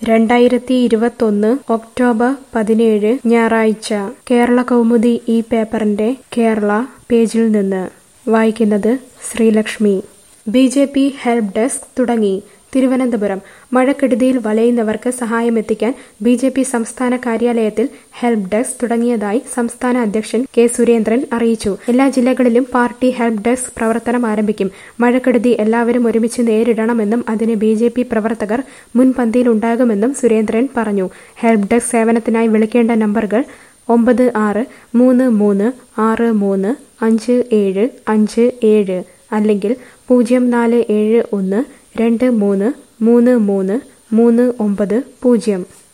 രണ്ടായിരത്തി ഇരുപത്തൊന്ന് ഒക്ടോബർ പതിനേഴ് ഞായറാഴ്ച കേരള കൗമുദി ഈ പേപ്പറിന്റെ കേരള പേജിൽ നിന്ന് വായിക്കുന്നത് Sreelakshmi B J P help desk തുടങ്ങി തിരുവനന്തപുരം മഴക്കെടുതിയിൽ വലയുന്നവർക്ക് സഹായമെത്തിക്കാൻ ബി ജെ പി സംസ്ഥാന കാര്യാലയത്തിൽ ഹെൽപ്പ് ഡെസ്ക് തുടങ്ങിയതായി സംസ്ഥാന അധ്യക്ഷൻ കെ സുരേന്ദ്രൻ അറിയിച്ചു എല്ലാ ജില്ലകളിലും പാർട്ടി ഹെൽപ്പ് ഡെസ്ക് പ്രവർത്തനം ആരംഭിക്കും മഴക്കെടുതി എല്ലാവരും ഒരുമിച്ച് നേരിടണമെന്നും അതിന് ബി ജെ പി പ്രവർത്തകർ മുൻപന്തിയിലുണ്ടാകുമെന്നും സുരേന്ദ്രൻ പറഞ്ഞു ഹെൽപ്പ് ഡെസ്ക് സേവനത്തിനായി വിളിക്കേണ്ട നമ്പറുകൾ ഒമ്പത് ആറ് മൂന്ന് മൂന്ന് ആറ് മൂന്ന് അഞ്ച് ഏഴ് അഞ്ച് ഏഴ് അല്ലെങ്കിൽ പൂജ്യം നാല് ഏഴ് ഒന്ന് രണ്ട് മൂന്ന് മൂന്ന് മൂന്ന് മൂന്ന് ഒമ്പത് പൂജ്യം